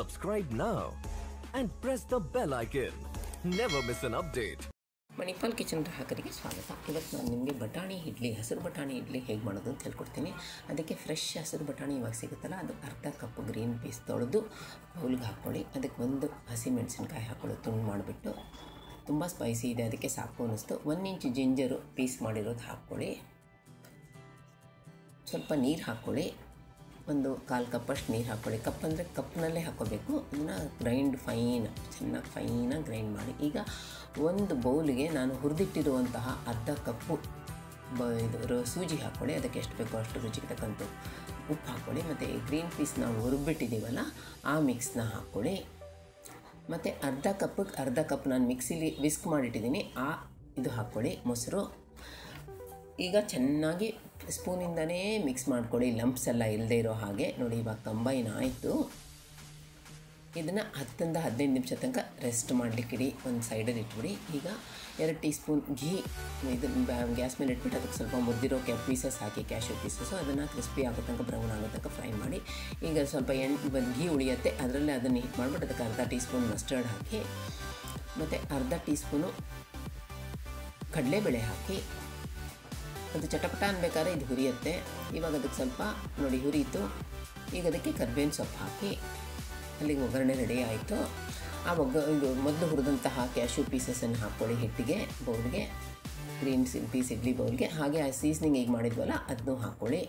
Subscribe now and press the bell icon. Never miss an update. Manipal kitchen ಗ್ರಾಹಕರಿಗೆ ಸ್ವಾಗತ ಇವತ್ತು ನಾನು ನಿಮಗೆ ಬಟಾಣಿ ಇಡ್ಲಿ ಹಸಿರು ಬಟಾಣಿ ಇಡ್ಲಿ ಹೇಗೆ ಮಾಡೋದು ಅಂತ ಹೇಳ್ಕೊಡ್ತೀನಿ ಅದಕ್ಕೆ ಫ್ರೆಶ್ ಹಸಿರು ಬಟಾಣಿ ಇವಾಗ ಸಿಗುತ್ತಲ್ಲ ಅದು ಅರ್ಧ ಕಪ್ ಗ್ರೀನ್ ಪೀಸ್ ತೊಳೆದು ಬೌಲ್ಗೆ ಹಾಕ್ಕೊಳ್ಳಿ ಅದಕ್ಕೆ ಒಂದು ಹಸಿ ಮೆಣಸಿನ್ಕಾಯಿ ಹಾಕ್ಕೊಳ್ಳಿ ತುಂಡು ಮಾಡಿಬಿಟ್ಟು ತುಂಬ ಸ್ಪೈಸಿ ಇದೆ ಅದಕ್ಕೆ ಸಾಕು ಅನ್ನಿಸ್ತು ಒಂದು ಇಂಚು ಜಿಂಜರು ಪೀಸ್ ಮಾಡಿರೋದು ಹಾಕ್ಕೊಳ್ಳಿ ಸ್ವಲ್ಪ ನೀರು ಹಾಕ್ಕೊಳ್ಳಿ ಒಂದು ಕಾಲು ಕಪ್ಪಷ್ಟು ನೀರು ಹಾಕ್ಕೊಳ್ಳಿ ಕಪ್ ಅಂದರೆ ಕಪ್ನಲ್ಲೇ ಹಾಕ್ಕೋಬೇಕು ಅದನ್ನು ಗ್ರೈಂಡ್ ಫೈನ್ ಚೆನ್ನಾಗಿ ಫೈನಾಗಿ ಗ್ರೈಂಡ್ ಮಾಡಿ ಈಗ ಒಂದು ಬೌಲಿಗೆ ನಾನು ಹುರಿದಿಟ್ಟಿರುವಂತಹ ಅರ್ಧ ಕಪ್ಪು ಬ ಇದು ರ- ಸೂಜಿ ಹಾಕ್ಕೊಳ್ಳಿ ಅದಕ್ಕೆ ಎಷ್ಟು ಬೇಕೋ ಅಷ್ಟು ರುಚಿಗೆ ತಕ್ಕಂತು ಉಪ್ಪು ಹಾಕ್ಕೊಳ್ಳಿ ಮತ್ತು ಗ್ರೀನ್ ಪೀಸ್ ನಾವು ಹುರಿಬಿಟ್ಟಿದ್ದೀವಲ್ಲ ಆ ಮಿಕ್ಸ್ನ ಹಾಕ್ಕೊಳ್ಳಿ ಮತ್ತು ಅರ್ಧ ಕಪ್ಪಿಗೆ ಅರ್ಧ ಕಪ್ ನಾನು ಮಿಕ್ಸಿಲಿ ವಿಸ್ಕ್ ಮಾಡಿಟ್ಟಿದ್ದೀನಿ ಆ ಇದು ಹಾಕ್ಕೊಳ್ಳಿ ಮೊಸರು ಈಗ ಚೆನ್ನಾಗಿ ಸ್ಪೂನಿಂದನೇ ಮಿಕ್ಸ್ ಮಾಡ್ಕೊಳ್ಳಿ ಲಂಪ್ಸ್ ಎಲ್ಲ ಇಲ್ಲದೆ ಇರೋ ಹಾಗೆ ನೋಡಿ ಇವಾಗ ಕಂಬೈನ್ ಆಯಿತು ಇದನ್ನು ಹತ್ತರಿಂದ ಹದಿನೈದು ನಿಮಿಷ ತನಕ ರೆಸ್ಟ್ ಮಾಡಲಿಕ್ಕಿಡಿ ಒಂದು ಸೈಡಲ್ಲಿ ಇಟ್ಬಿಡಿ ಈಗ ಎರಡು ಟೀ ಸ್ಪೂನ್ ಘೀ ಇದನ್ನು ಗ್ಯಾಸ್ ಮೇಲೆ ಇಟ್ಬಿಟ್ಟು ಅದಕ್ಕೆ ಸ್ವಲ್ಪ ಮುದ್ದಿರೋ ಕ್ಯಾ ಪೀಸಸ್ ಹಾಕಿ ಕ್ಯಾಶು ಪೀಸಸ್ಸು ಅದನ್ನು ಕ್ರಿಸ್ಪಿ ಆಗೋ ತನಕ ಬ್ರೌನ್ ಆಗೋ ತನಕ ಫ್ರೈ ಮಾಡಿ ಈಗ ಸ್ವಲ್ಪ ಎಣ್ಣೆ ಬಂದು ಘೀ ಉಳಿಯುತ್ತೆ ಅದರಲ್ಲೇ ಅದನ್ನು ಹೀಟ್ ಮಾಡಿಬಿಟ್ಟು ಅದಕ್ಕೆ ಅರ್ಧ ಟೀ ಸ್ಪೂನ್ ಮಸ್ಟರ್ಡ್ ಹಾಕಿ ಮತ್ತು ಅರ್ಧ ಟೀ ಸ್ಪೂನು ಕಡಲೆಬೇಳೆ ಹಾಕಿ ಅದು ಚಟಪಟ ಅನ್ಬೇಕಾದ್ರೆ ಇದು ಹುರಿಯುತ್ತೆ ಇವಾಗ ಅದಕ್ಕೆ ಸ್ವಲ್ಪ ನೋಡಿ ಹುರಿಯಿತು ಈಗ ಅದಕ್ಕೆ ಕರ್ಬೇವಿನ ಸೊಪ್ಪು ಹಾಕಿ ಅಲ್ಲಿಗೆ ಒಗ್ಗರಣೆ ರೆಡಿ ಆಯಿತು ಆ ಒಗ್ಗ ಇದು ಮೊದಲು ಹುರಿದಂತಹ ಕ್ಯಾಶ್ಯೂ ಪೀಸಸನ್ನು ಹಾಕ್ಕೊಳ್ಳಿ ಹಿಟ್ಟಿಗೆ ಬೌಲ್ಗೆ ಗ್ರೀನ್ ಪೀಸ್ ಇಡ್ಲಿ ಬೌಲ್ಗೆ ಹಾಗೆ ಆ ಸೀಸ್ನಿಂಗ್ ಈಗ ಮಾಡಿದ್ವಲ್ಲ ಅದನ್ನು ಹಾಕ್ಕೊಳ್ಳಿ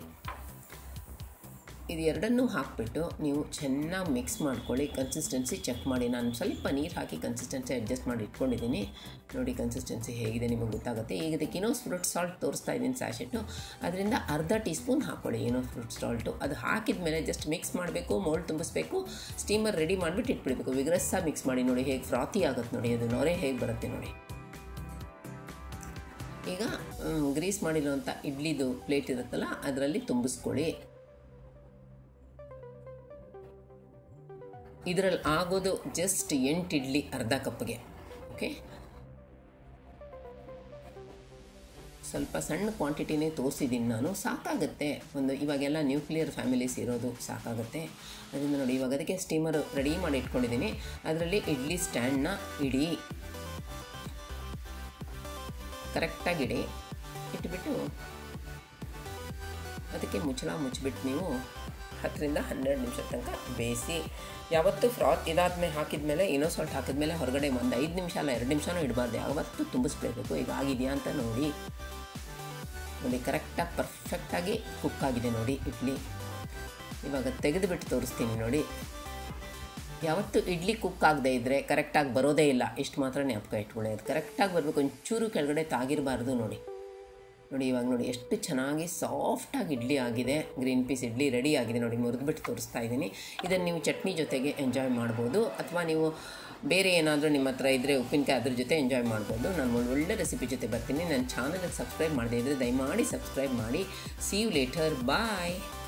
ಇದು ಎರಡನ್ನೂ ಹಾಕಿಬಿಟ್ಟು ನೀವು ಚೆನ್ನಾಗಿ ಮಿಕ್ಸ್ ಮಾಡ್ಕೊಳ್ಳಿ ಕನ್ಸಿಸ್ಟೆನ್ಸಿ ಚೆಕ್ ಮಾಡಿ ನಾನು ಸ್ವಲ್ಪ ನೀರು ಹಾಕಿ ಕನ್ಸಿಸ್ಟೆನ್ಸಿ ಅಡ್ಜಸ್ಟ್ ಮಾಡಿ ಇಟ್ಕೊಂಡಿದ್ದೀನಿ ನೋಡಿ ಕನ್ಸಿಸ್ಟೆನ್ಸಿ ಹೇಗಿದೆ ನಿಮಗೆ ಗೊತ್ತಾಗುತ್ತೆ ಈಗ ಇದಕ್ಕೆ ಇನ್ನೋ ಫ್ರೂಟ್ ಸಾಲ್ಟ್ ತೋರಿಸ್ತಾ ಇದ್ದೀನಿ ಸ್ಯಾಶೆಟ್ಟು ಅದರಿಂದ ಅರ್ಧ ಟೀ ಸ್ಪೂನ್ ಹಾಕ್ಕೊಳ್ಳಿ ಏನೋ ಫ್ರೂಟ್ ಸಾಲ್ಟು ಅದು ಹಾಕಿದ ಮೇಲೆ ಜಸ್ಟ್ ಮಿಕ್ಸ್ ಮಾಡಬೇಕು ಮೋಲ್ಡ್ ತುಂಬಿಸ್ಬೇಕು ಸ್ಟೀಮರ್ ರೆಡಿ ಮಾಡಿಬಿಟ್ಟು ಇಟ್ಬಿಡಬೇಕು ವಿಗ್ರಸ್ಸ ಮಿಕ್ಸ್ ಮಾಡಿ ನೋಡಿ ಹೇಗೆ ಫ್ರಾತಿ ಆಗುತ್ತೆ ನೋಡಿ ಅದು ನೊರೆ ಹೇಗೆ ಬರುತ್ತೆ ನೋಡಿ ಈಗ ಗ್ರೀಸ್ ಮಾಡಿರೋಂಥ ಇಡ್ಲಿದು ಪ್ಲೇಟ್ ಇರುತ್ತಲ್ಲ ಅದರಲ್ಲಿ ತುಂಬಿಸ್ಕೊಳ್ಳಿ ಇದರಲ್ಲಿ ಆಗೋದು ಜಸ್ಟ್ ಎಂಟು ಇಡ್ಲಿ ಅರ್ಧ ಕಪ್ಗೆ ಓಕೆ ಸ್ವಲ್ಪ ಸಣ್ಣ ಕ್ವಾಂಟಿಟಿನೇ ತೋರಿಸಿದ್ದೀನಿ ನಾನು ಸಾಕಾಗುತ್ತೆ ಒಂದು ಇವಾಗೆಲ್ಲ ನ್ಯೂಕ್ಲಿಯರ್ ಫ್ಯಾಮಿಲೀಸ್ ಇರೋದು ಸಾಕಾಗುತ್ತೆ ಅದರಿಂದ ನೋಡಿ ಇವಾಗ ಅದಕ್ಕೆ ಸ್ಟೀಮರ್ ರೆಡಿ ಮಾಡಿ ಇಟ್ಕೊಂಡಿದ್ದೀನಿ ಅದರಲ್ಲಿ ಇಡ್ಲಿ ಸ್ಟ್ಯಾಂಡ್ನ ಇಡಿ ಕರೆಕ್ಟಾಗಿ ಇಡಿ ಇಟ್ಬಿಟ್ಟು ಅದಕ್ಕೆ ಮುಚ್ಚಳ ಮುಚ್ಚಿಬಿಟ್ಟು ನೀವು ಹತ್ತರಿಂದ ಹನ್ನೆರಡು ನಿಮಿಷ ತನಕ ಬೇಯಿಸಿ ಯಾವತ್ತು ಫ್ರಾತ್ ಇದಾದ್ಮೇಲೆ ಹಾಕಿದ್ಮೇಲೆ ಇನ್ನೋ ಸಾಲ್ಟ್ ಹಾಕಿದ್ಮೇಲೆ ಹೊರಗಡೆ ಒಂದು ಐದು ನಿಮಿಷ ಅಲ್ಲ ಎರಡು ನಿಮಿಷನೂ ಇಡಬಾರ್ದು ಯಾವತ್ತೂ ತುಂಬಿಸ್ಬಿಡಬೇಕು ಈಗ ಆಗಿದೆಯಾ ಅಂತ ನೋಡಿ ನೋಡಿ ಕರೆಕ್ಟಾಗಿ ಪರ್ಫೆಕ್ಟಾಗಿ ಕುಕ್ ಆಗಿದೆ ನೋಡಿ ಇಡ್ಲಿ ಇವಾಗ ತೆಗೆದುಬಿಟ್ಟು ತೋರಿಸ್ತೀನಿ ನೋಡಿ ಯಾವತ್ತು ಇಡ್ಲಿ ಕುಕ್ ಆಗದೆ ಇದ್ದರೆ ಕರೆಕ್ಟಾಗಿ ಬರೋದೇ ಇಲ್ಲ ಇಷ್ಟು ಮಾತ್ರ ಜ್ಞಾಪಕ ಇಟ್ಕೊಳ್ಳಿ ಅದು ಕರೆಕ್ಟಾಗಿ ಬರಬೇಕು ಒಂಚೂರು ಕೆಳಗಡೆ ತಾಗಿರಬಾರ್ದು ನೋಡಿ ನೋಡಿ ಇವಾಗ ನೋಡಿ ಎಷ್ಟು ಚೆನ್ನಾಗಿ ಸಾಫ್ಟಾಗಿ ಇಡ್ಲಿ ಆಗಿದೆ ಗ್ರೀನ್ ಪೀಸ್ ಇಡ್ಲಿ ರೆಡಿ ಆಗಿದೆ ನೋಡಿ ಮುರಿದ್ಬಿಟ್ಟು ತೋರಿಸ್ತಾ ಇದ್ದೀನಿ ಇದನ್ನು ನೀವು ಚಟ್ನಿ ಜೊತೆಗೆ ಎಂಜಾಯ್ ಮಾಡ್ಬೋದು ಅಥವಾ ನೀವು ಬೇರೆ ಏನಾದರೂ ನಿಮ್ಮ ಹತ್ರ ಇದ್ದರೆ ಉಪ್ಪಿನಕಾಯಿ ಅದ್ರ ಜೊತೆ ಎಂಜಾಯ್ ಮಾಡ್ಬೋದು ನಾನು ಒಂದು ಒಳ್ಳೆ ರೆಸಿಪಿ ಜೊತೆ ಬರ್ತೀನಿ ನನ್ನ ಚಾನಲ್ಗೆ ಸಬ್ಸ್ಕ್ರೈಬ್ ಮಾಡದೇ ಇದ್ದರೆ ದಯಮಾಡಿ ಸಬ್ಸ್ಕ್ರೈಬ್ ಮಾಡಿ ಸಿ ಯು ಲೇಟರ್ ಬಾಯ್